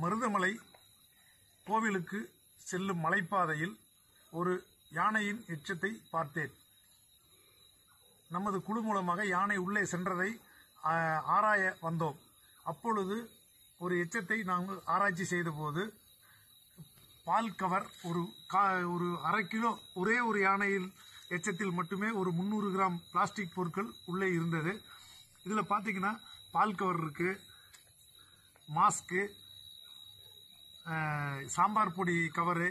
மருதமலை கோவிலுக்கு செல்லும் மலைப்பாதையில் ஒரு யானையின் எச்சத்தை பார்த்தேன் நமது குழு மூலமாக யானை உள்ளே சென்றதை ஆ, ஆராய வந்தோம் அப்பொழுது ஒரு எச்சத்தை நாங்கள் ஆராய்ச்சி செய்தபோது பால் கவர் ஒரு கா ஒரு அரை கிலோ ஒரே ஒரு யானையில் எச்சத்தில் மட்டுமே ஒரு முந்நூறு கிராம் பிளாஸ்டிக் பொருட்கள் உள்ளே இருந்தது இதில் பார்த்தீங்கன்னா பால் கவர் இருக்கு மாஸ்க்கு அஹ், சாம்பார் பொடி கவரு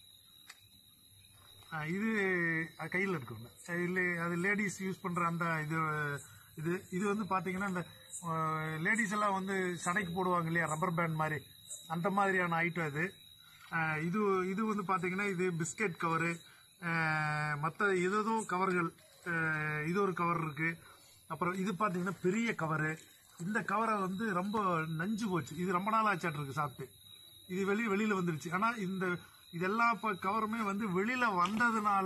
அஹ், இது கையில் இருக்குங்க இல்லை அது லேடிஸ் யூஸ் பண்ணுற அந்த இது இது இது வந்து பார்த்தீங்கன்னா இந்த லேடிஸ் எல்லாம் வந்து சடைக்கு போடுவாங்க இல்லையா ரப்பர் பேண்ட் மாதிரி அந்த மாதிரியான ஐட்டம் இது அஹ், இது இது வந்து பார்த்தீங்கன்னா இது பிஸ்கெட் கவரு மற்ற ஏதேதோ கவர்கள் அஹ், இது ஒரு கவர் இருக்கு அப்புறம் இது பார்த்தீங்கன்னா பெரிய கவரு இந்த கவரை வந்து ரொம்ப நஞ்சு போச்சு இது ரொம்ப நாள் ஆச்சாட்டு இருக்கு சாப்பிட்டு இது வெளியே வெளியில வந்துருச்சு ஆனா இந்த இதெல்லாம் இப்ப கவருமே வந்து வெளியில வந்ததுனால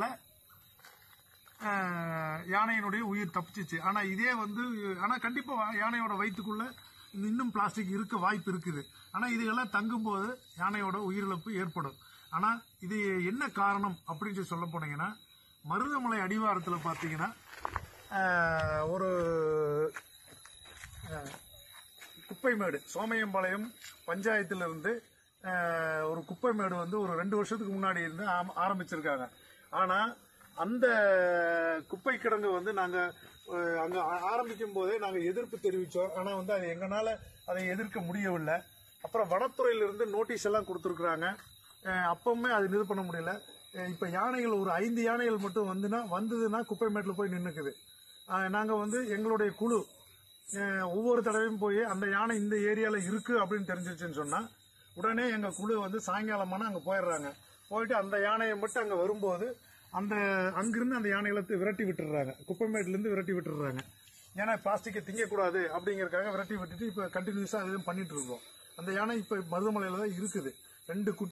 அஹ், யானையினுடைய உயிர் தப்பிச்சிச்சு ஆனா இதே வந்து ஆனா கண்டிப்பா யானையோட வயிற்றுக்குள்ள இன்னும் பிளாஸ்டிக் இருக்க வாய்ப்பு இருக்குது ஆனா இதுகெல்லாம் தங்கும்போது யானையோட உயிரிழப்பு ஏற்படும் ஆனா இது என்ன காரணம் அப்படின்னு சொல்லி சொல்ல போனீங்கன்னா மருதமலை அடிவாரத்தில் பார்த்தீங்கன்னா அஹ், ஒரு குப்பைமேடு சோமையம்பாளையம் பஞ்சாயத்திலிருந்து அஹ், ஒரு குப்பைமேடு வந்து ஒரு ரெண்டு வருஷத்துக்கு முன்னாடி இருந்து ஆம்- ஆரம்பிச்சிருக்காங்க ஆனா அந்த குப்பை கிடங்கு வந்து நாங்க அஹ், அங்க ஆ- ஆரம்பிக்கும் போதே நாங்க எதிர்ப்பு தெரிவிச்சோம் ஆனா வந்து அது எங்கனால அதை எதிர்க்க முடியவில்லை அப்புறம் வனத்துறையிலிருந்து நோட்டீஸ் எல்லாம் கொடுத்துருக்குறாங்க அப்பவுமே அது இது பண்ண முடியல அஹ், இப்ப யானைகள் ஒரு ஐந்து யானைகள் மட்டும் வந்துன்னா வந்ததுன்னா குப்பைமேட்டில் போய் நின்னுக்குது அஹ், நாங்க வந்து எங்களுடைய குழு அஹ் ஒவ்வொரு தடவையும் போய் அந்த யானை இந்த ஏரியால இருக்கு அப்படின்னு தெரிஞ்சிருச்சுன்னு சொன்னா உடனே எங்க குழு வந்து சாயங்காலமான அங்க போயிடுறாங்க போயிட்டு அந்த யானையை மட்டும் அங்க வரும்போது அந்த அங்கிருந்து அந்த யானைகளை தி- விரட்டி விட்டுறாங்க குப்பைமேட்ல இருந்து விரட்டி விட்டுறாங்க ஏன்னா பிளாஸ்டிக்கை திங்கக்கூடாது அப்படிங்கறதுக்காக விரட்டி விட்டுட்டு இப்ப கண்டினியூஸா அதுவும் பண்ணிட்டு இருக்கோம் அந்த யானை இப்ப மருதமலையில தான் இருக்குது ரெண்டு குட்டி